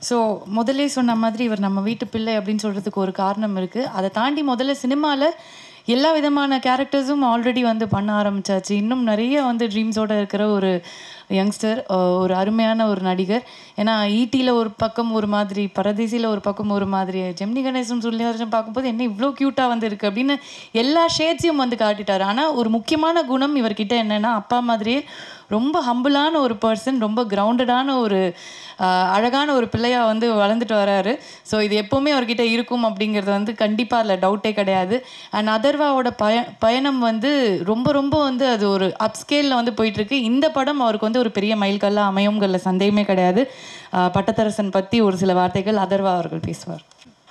so முதல்லே சொன்ன மாதிரி இவர் நம்ம வீட்டு பிள்ளை அப்படின்னு சொல்கிறதுக்கு ஒரு காரணம் இருக்குது அதை தாண்டி முதல்ல சினிமாவில் எல்லா விதமான கேரக்டர்ஸும் ஆல்ரெடி வந்து பண்ண ஆரம்பிச்சாச்சு இன்னும் நிறைய வந்து ட்ரீம்ஸோட இருக்கிற ஒரு யங்ஸ்டர் ஒரு அருமையான ஒரு நடிகர் ஏன்னா ஈட்டியில் ஒரு பக்கம் ஒரு மாதிரி பரதேசியில் ஒரு பக்கம் ஒரு மாதிரி ஜெமினி கணேசன் சொல்லி பார்க்கும்போது என்ன இவ்வளோ க்யூட்டாக வந்து இருக்கு அப்படின்னு எல்லா ஷேட்ஸையும் வந்து காட்டிட்டார் ஆனால் ஒரு முக்கியமான குணம் இவர்கிட்ட என்னன்னா அப்பா மாதிரியே ரொம்ப ஹம்பிளான ஒரு பர்சன் ரொம்ப கிரவுண்டடான ஒரு ஆஹ், அழகான ஒரு பிள்ளையா வந்து வளர்ந்துட்டு வராரு ஸோ இது எப்போவுமே அவர்கிட்ட இருக்கும் அப்படிங்கிறது வந்து கண்டிப்பாக அதில் டவுட்டே கிடையாது அண்ட் அதர்வாவோட பய பயணம் வந்து ரொம்ப ரொம்ப வந்து அது ஒரு அப்ஸ்கேலில் வந்து போயிட்டுருக்கு இந்த படம் அவருக்கு வந்து ஒரு பெரிய மைல்கல்லாக அமையுங்கிறதுல சந்தேகமே கிடையாது ஆஹ், பட்டத்தரசன் பற்றி ஒரு சில வார்த்தைகள் அதர்வா அவர்கள் பேசுவார்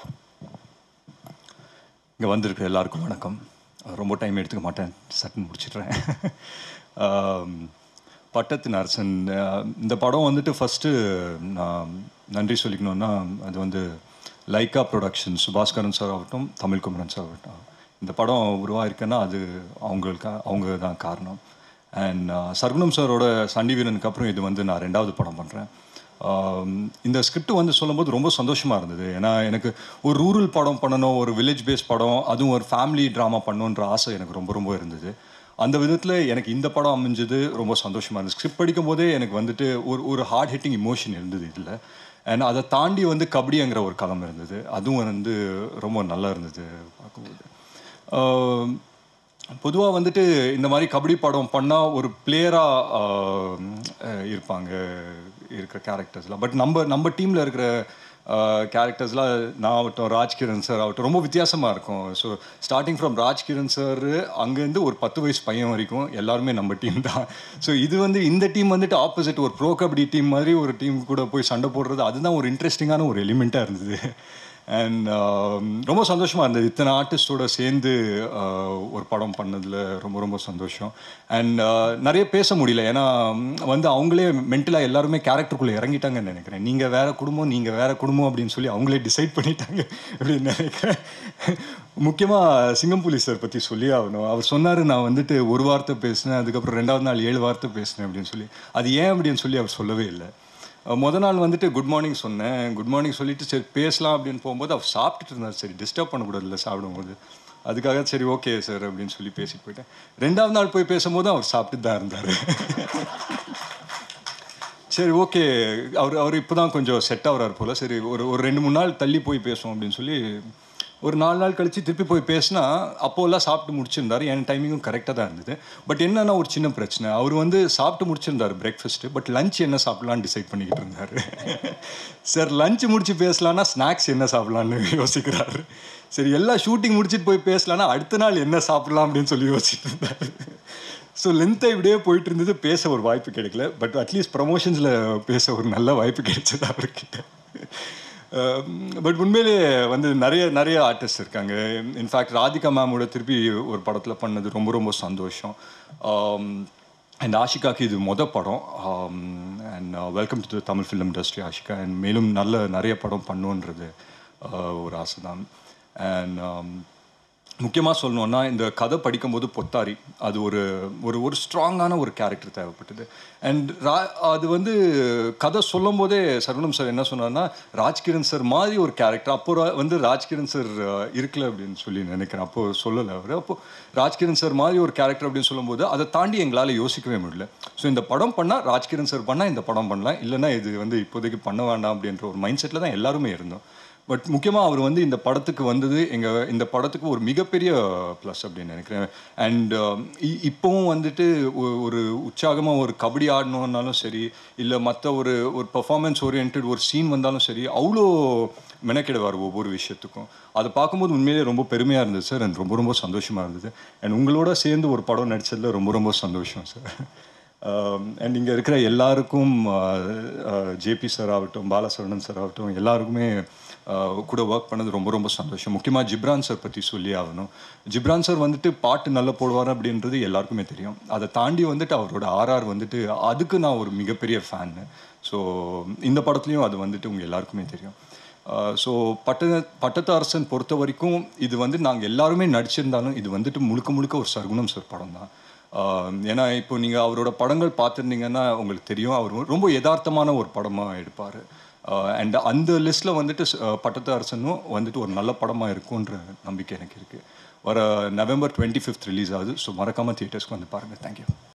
இங்கே வந்திருக்க எல்லாருக்கும் வணக்கம் ரொம்ப டைம் எடுத்துக்க மாட்டேன் சட்டுன்னு முடிச்சிடுறேன் ஆம், பட்டத்தின் அரசன் அஹ், இந்த படம் வந்துட்டு ஃபஸ்ட்டு நான் நன்றி சொல்லிக்கணும்னா அது வந்து லைக்கா ப்ரொடக்ஷன் சுபாஸ்கரன் சார் ஆகட்டும் தமிழ் குமரன் சார் ஆகட்டும் இந்த படம் உருவாயிருக்குன்னா அது அவங்களுக்கு அவங்க தான் காரணம் அண்ட் சர்குணம் சாரோட சண்டி வீரனுக்கு அப்புறம் இது வந்து நான் ரெண்டாவது படம் பண்ணுறேன் ஆம், இந்த ஸ்கிரிப்ட் வந்து சொல்லும்போது ரொம்ப சந்தோஷமாக இருந்தது ஏன்னா எனக்கு ஒரு ரூரல் படம் பண்ணணும் ஒரு வில்லேஜ் பேஸ் படம் அதுவும் ஒரு ஃபேமிலி ட்ராமா பண்ணணுன்ற ஆசை எனக்கு ரொம்ப ரொம்ப இருந்தது அந்த விதத்தில் எனக்கு இந்த படம் அமைஞ்சது ரொம்ப சந்தோஷமாக இருந்தது ஸ்கிரிப்ட் படிக்கும் போதே எனக்கு வந்துட்டு ஒரு ஒரு ஹார்ட் ஹிட்டிங் இமோஷன் இருந்தது இதில் அண்ட் அதை தாண்டி வந்து கபடிங்கிற ஒரு களம் இருந்தது அதுவும் வந்து ரொம்ப நல்லா இருந்தது பார்க்கும்போது ஆம், பொதுவாக வந்துட்டு இந்த மாதிரி கபடி படம் பண்ணால் ஒரு பிளேயராக இருப்பாங்க இருக்கிற கேரக்டர்ஸ்லாம் பட் நம்ம நம்ம டீமில் இருக்கிற கேரக்டர்ஸ்லாம் நான் ஆகட்டும் ராஜ்கிரண் சார் ஆகட்டும் ரொம்ப வித்தியாசமாக இருக்கும் so starting from Rajkiran sir அங்கேருந்து ஒரு பத்து வயசு பையன் வரைக்கும் எல்லாருமே நம்ம டீம் தான் ஸோ இது வந்து இந்த டீம் வந்துட்டு ஆப்போசிட் ஒரு ப்ரோ கபடி டீம் மாதிரி ஒரு டீம் கூட போய் சண்டை போடுறது அதுதான் ஒரு இன்ட்ரெஸ்டிங்கான ஒரு எலிமெண்ட்டாக இருந்தது அண்ட் ரொம்ப சந்தோஷமாக இருந்தது இத்தனை ஆர்டிஸ்டோட சேர்ந்து uh, ஒரு படம் பண்ணதில் ரொம்ப ரொம்ப சந்தோஷம் அண்ட் நிறைய பேச முடியல ஏன்னா ம், வந்து அவங்களே மென்டலாக எல்லாருமே கேரக்டருக்குள்ளே இறங்கிட்டாங்கன்னு நினைக்கிறேன் நீங்கள் வேற குடும்பம் நீங்கள் வேற குடும்பம் அப்படின்னு சொல்லி அவங்களே டிசைட் பண்ணிட்டாங்க அப்படின்னு நினைக்கிறேன் முக்கியமாக சிங்கம்புலி சார் பற்றி சொல்லி ஆகணும் அவர் சொன்னார் நான் வந்துட்டு ஒரு வார்த்தை பேசினேன் அதுக்கப்புறம் ரெண்டாவது நாள் ஏழு வார்த்தை பேசினேன் அப்படின்னு சொல்லி அது ஏன் அப்படின்னு சொல்லி அவர் சொல்லவே இல்லை அஹ் முத நாள் வந்துட்டு குட் மார்னிங் சொன்னேன் குட் மார்னிங் சொல்லிட்டு சரி பேசலாம் அப்படின்னு போகும்போது அவர் சாப்பிட்டுட்டு இருந்தார் சரி டிஸ்டர்ப் பண்ணக்கூடாதுல்ல சாப்பிடும்போது அதுக்காக சரி ஓகே சார் அப்படின்னு சொல்லி பேசிட்டு போயிட்டேன் ரெண்டாவது நாள் போய் பேசும்போது அவர் சாப்பிட்டு தான் இருந்தார் சரி ஓகே அவர் அவர் இப்போ தான் கொஞ்சம் செட் ஆகுறாரு போல் சரி ஒரு ஒரு ரெண்டு மூணு நாள் தள்ளி போய் பேசுவோம் அப்படின்னு சொல்லி ஒரு நாலு நாள் கழிச்சு திருப்பி போய் பேசினா அப்போல்லாம் சாப்பிட்டு முடிச்சிருந்தாரு என் டைமிங்கும் கரெக்டாக தான் இருந்தது பட் என்னன்னா ஒரு சின்ன பிரச்சனை அவர் வந்து சாப்பிட்டு முடிச்சிருந்தாரு பிரேக்ஃபாஸ்ட்டு பட் லஞ்ச் என்ன சாப்பிடலாம்னு டிசைட் பண்ணிக்கிட்டு இருந்தாரு சார் லஞ்ச் முடிச்சு பேசலாம்னா ஸ்நாக்ஸ் என்ன சாப்பிடலான்னு யோசிக்கிறாரு சரி எல்லா ஷூட்டிங் முடிச்சிட்டு போய் பேசலாம்னா அடுத்த நாள் என்ன சாப்பிடலாம் அப்படின்னு சொல்லி யோசிச்சுட்டு இருந்தாரு ஸோ லென்த்தை இப்படியே போயிட்டு இருந்தது பேச ஒரு வாய்ப்பு கிடைக்கல பட் அட்லீஸ்ட் ப்ரமோஷன்ஸில் பேச ஒரு நல்ல வாய்ப்பு கிடைச்சது அவர்கிட்ட பட் உண்மையிலே வந்து நிறைய நிறைய ஆர்டிஸ்ட் இருக்காங்க இன்ஃபேக்ட் ராதிகா மேமோட திருப்பி ஒரு படத்தில் பண்ணது ரொம்ப ரொம்ப சந்தோஷம் அண்ட் ஆஷிகாக்கு இது மொத படம் and welcome to Tamil film industry Ashika and மேலும் நல்ல நிறைய படம் பண்ணுன்றது uh, ஒரு ஆசை தான் அண்ட் முக்கியமாக சொல்லணும்னா இந்த கதை படிக்கும்போது பொத்தாரி அது ஒரு ஒரு ஒரு ஸ்ட்ராங்கான ஒரு கேரக்டர் தேவைப்பட்டது அண்ட் ரா அது வந்து கதை சொல்லும் போதே சரவணம் சார் என்ன சொன்னார்னா ராஜ்கிரண் சார் மாதிரி ஒரு கேரக்டர் அப்போ ரா- வந்து ராஜ்கிரண் சார் இருக்கல அப்படின்னு சொல்லி நினைக்கிறேன் அப்போ சொல்லலை அவர் அப்போ ராஜ்கிரண் சார் மாதிரி ஒரு கேரக்டர் அப்படின்னு சொல்லும்போது அதை தாண்டி எங்களால் யோசிக்கவே முடியல ஸோ இந்த படம் பண்ணால் ராஜ்கிரண் சார் பண்ணால் இந்த படம் பண்ணலாம் இல்லைன்னா இது வந்து இப்போதைக்கு பண்ண வேண்டாம் அப்படின்ற ஒரு மைண்ட் செட்டில் தான் எல்லாருமே இருந்தோம் பட் முக்கியமாக அவர் வந்து இந்த படத்துக்கு வந்தது எங்கள் இந்த படத்துக்கு ஒரு மிகப்பெரிய ப்ளஸ் அப்படின்னு நினைக்கிறேன் அண்ட் இப்போவும் வந்துட்டு ஒ- ஒரு உற்சாகமாக ஒரு கபடி ஆடணுன்னாலும் சரி இல்லை மற்ற ஒரு ஒரு பர்ஃபார்மன்ஸ் ஓரியன்ட் ஒரு சீன் வந்தாலும் சரி அவ்வளோ மெனக்கிடுவார் ஒவ்வொரு விஷயத்துக்கும் அதை பார்க்கும்போது உண்மையிலேயே ரொம்ப பெருமையாக இருந்தது சார் அண்ட் ரொம்ப ரொம்ப சந்தோஷமாக இருந்தது அண்ட் உங்களோட சேர்ந்து ஒரு படம் நடிச்சதுல ரொம்ப ரொம்ப சந்தோஷம் சார் அண்ட் இங்கே இருக்கிற எல்லாருக்கும் ஜேபி சார் ஆகட்டும் பாலசரவணன் சார் ஆகட்டும் எல்லாருக்குமே ஆஹ் கூட ஒர்க் பண்ணது ரொம்ப ரொம்ப சந்தோஷம் முக்கியமாக ஜிப்ரான் சார் பற்றி சொல்லி ஆகணும் ஜிப்ரான் சார் வந்துட்டு பாட்டு நல்லா போடுவார் அப்படின்றது எல்லாருக்குமே தெரியும் அதை தாண்டி வந்துட்டு அவரோட ஆர்ஆர் வந்துட்டு அதுக்கு நான் ஒரு மிகப்பெரிய ஃபேன்னு ஸோ இந்த படத்துலையும் அது வந்துட்டு உங்கள் எல்லாருக்குமே தெரியும் ஸோ பட்ட பட்டத்து அரசன் பொறுத்த வரைக்கும் இது வந்து நாங்கள் எல்லாருமே நடிச்சிருந்தாலும் இது வந்துட்டு முழுக்க முழுக்க ஒரு சர்க்குணம் சார் படம் தான் ஆஹ் ஏன்னா இப்போ நீங்கள் அவரோட படங்கள் பார்த்துருந்தீங்கன்னா உங்களுக்கு தெரியும் அவர் ரொம்ப யதார்த்தமான ஒரு படமாக எடுப்பார் அண்ட் அந்த லிஸ்ட்டில் வந்துட்டு அஹ், பட்டத்து அரசனும் வந்துட்டு ஒரு நல்ல படமாக இருக்கும்ன்ற நம்பிக்கை எனக்கு இருக்குது வர நவம்பர் டுவெண்ட்டி ஃபிஃப்த் ரிலீஸ் ஆகுது ஸோ மறக்காமல் தியேட்டர்ஸ்க்கு வந்து பாருங்கள் தேங்க்யூ